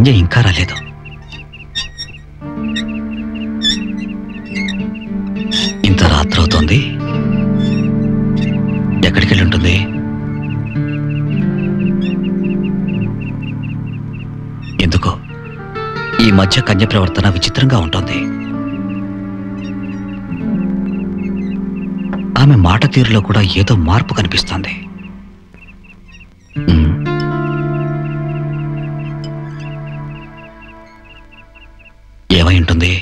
సంజయ్ ఇంకా రాలేదు ఇంత రాత్రి అవుతోంది ఎక్కడికి వెళ్ళి ఉంటుంది ఎందుకో ఈ మధ్య కన్య ప్రవర్తన విచిత్రంగా ఉంటుంది ఆమె మాట తీరులో కూడా ఏదో మార్పు కనిపిస్తోంది ఉమ్. ఏమై ఉంటుంది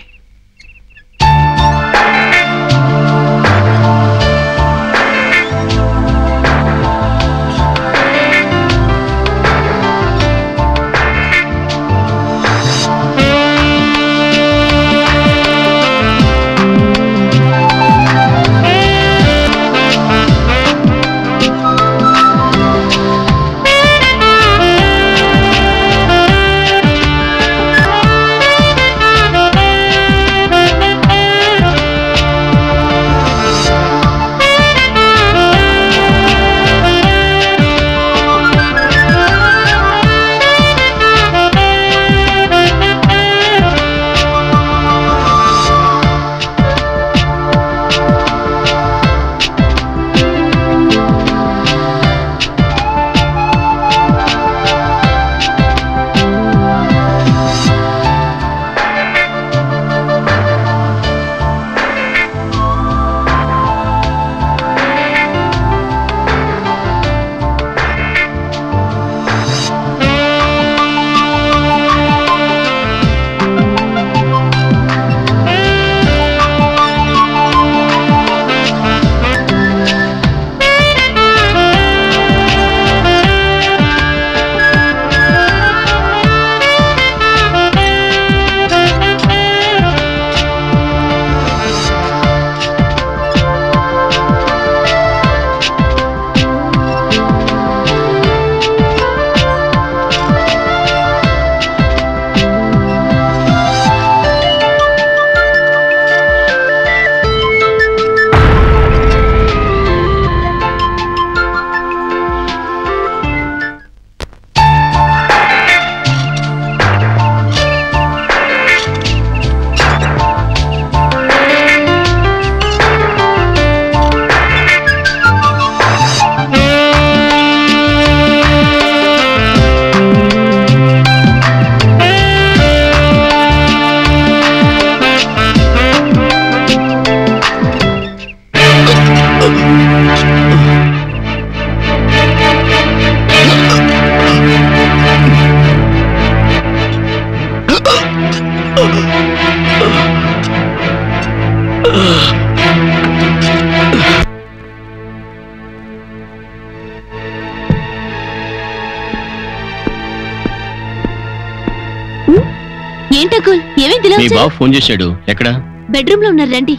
ఏంటకుల్ ఏమేం మీ బాబు ఫోన్ చేశాడు ఎక్కడ బెడ్రూమ్ లో ఉన్నారు రండి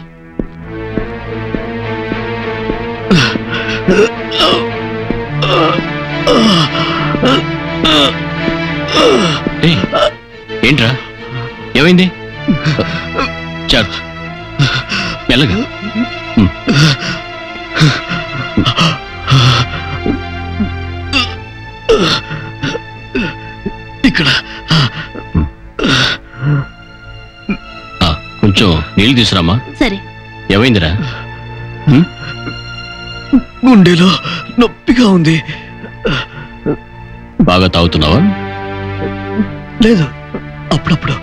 ఏయ్, ఏంట్రా ఏమైంది చాలు మెల్లగా ఉమ్. ఇక్కడ ఆ, కొంచెం నీళ్ళు తీసురామా సరే ఏమైందిరా గుండెలో నొప్పిగా ఉంది బాగా తాగుతున్నావా లేదు అప్పుడప్పుడు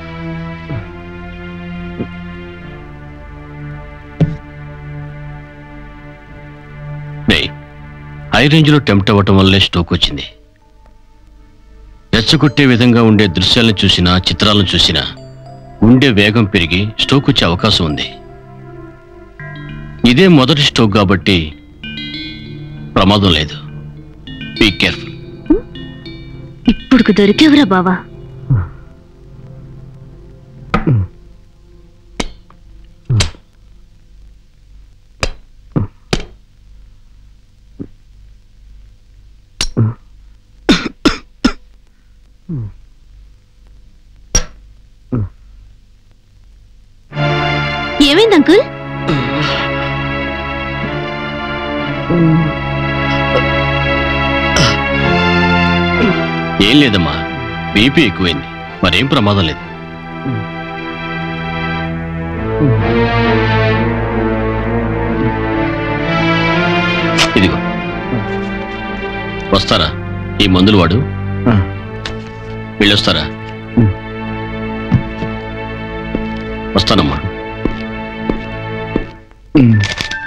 రేయ్, హై రేంజ్ లో టెంప్ట్ అవ్వటం వల్లే స్ట్రోక్ వచ్చింది రెచ్చగొట్టే విధంగా ఉండే దృశ్యాలను చూసినా చిత్రాలను చూసినా గుండె వేగం పెరిగి స్ట్రోక్ వచ్చే అవకాశం ఉంది ఇదే మొదటి స్ట్రోక్ కాబట్టి ప్రమాదం లేదు బీ కేర్ఫుల్ ఇప్పుడు దొరికేవరా బావా ఏమైంది అంకుల్ ఏం లేదమ్మా బీపీ ఎక్కువైంది మరేం ప్రమాదం లేదు ఇదిగో వస్తారా ఈ మందులు వాడు ఆ. వెళ్ళొస్తారా ఉమ్. వస్తానమ్మా ఉమ్.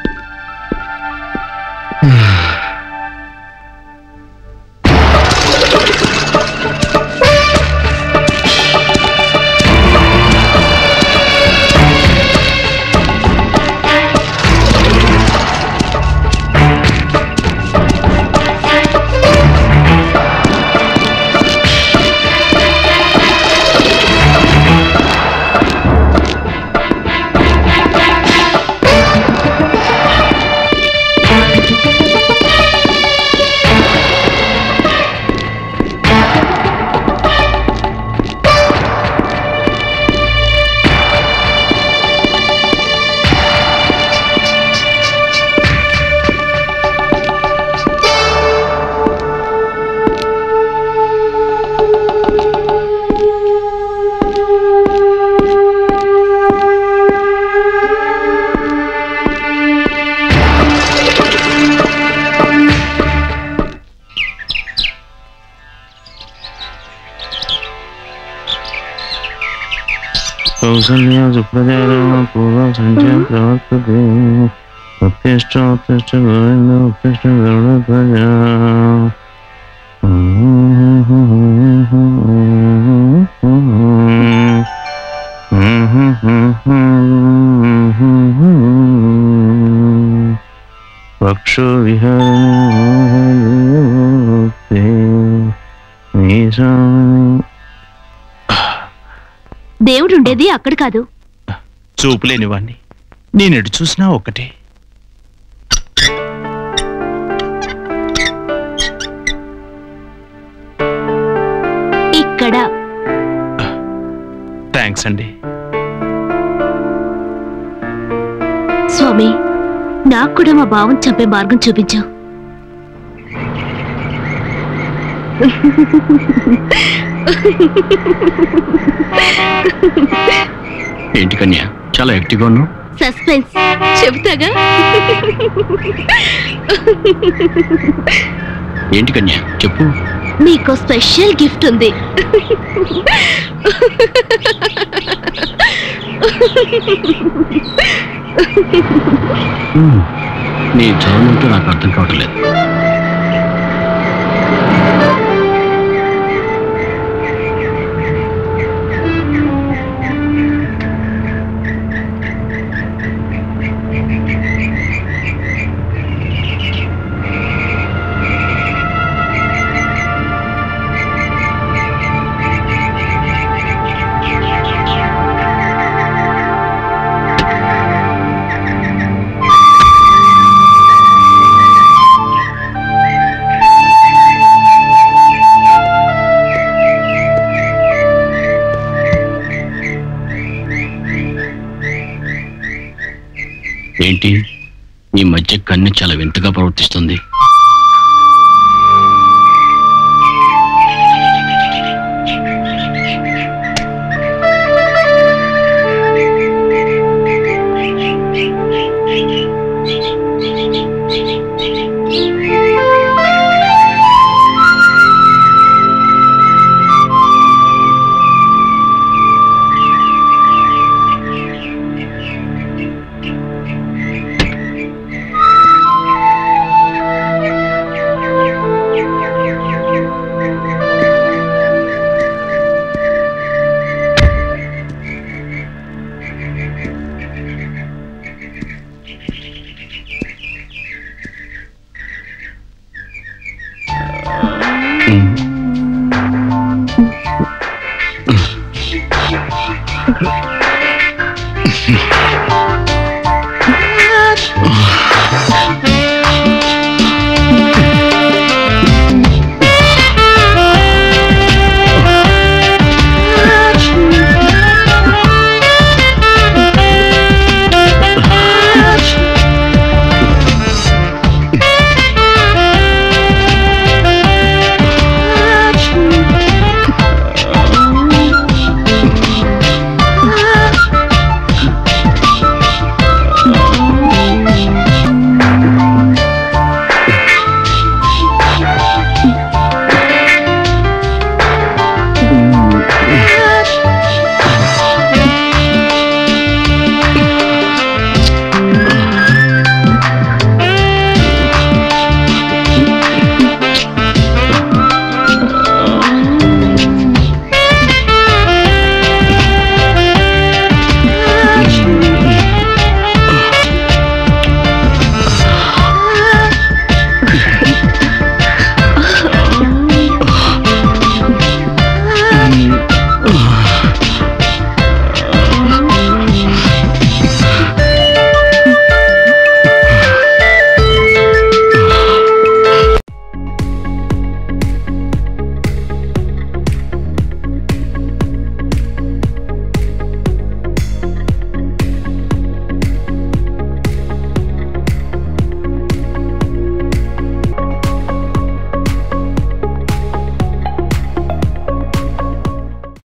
కౌసల్య సుప్రజారామ పూర్వ సంచయ ప్రవర్తతే ఉత్తిష్ట ఉత్తిష్ట గోవింద ఉత్తిష్ట గరుడ ప్రజా పక్షో విహార దేవుడు ఉండేది అక్కడ కాదు చూపులేని వాణ్ణి నేనెటు చూసినా ఒక్కటే ఇక్కడ థ్యాంక్స్ అండి స్వామి నాకు కూడా మా బావం చంపే మార్గం చూపించు ఏంటి కన్యా చాలా యాక్టివ్గా ఉన్నావు సస్పెన్స్ చెబుతాగా ఏంటి కన్యా చెప్పు నీకు స్పెషల్ గిఫ్ట్ ఉంది నీ చదువు ఏంటో నాకు అర్థం కావటం లేదు ఏంటి ఈ మధ్య కన్ను చాలా వింతగా ప్రవర్తిస్తుంది Mm.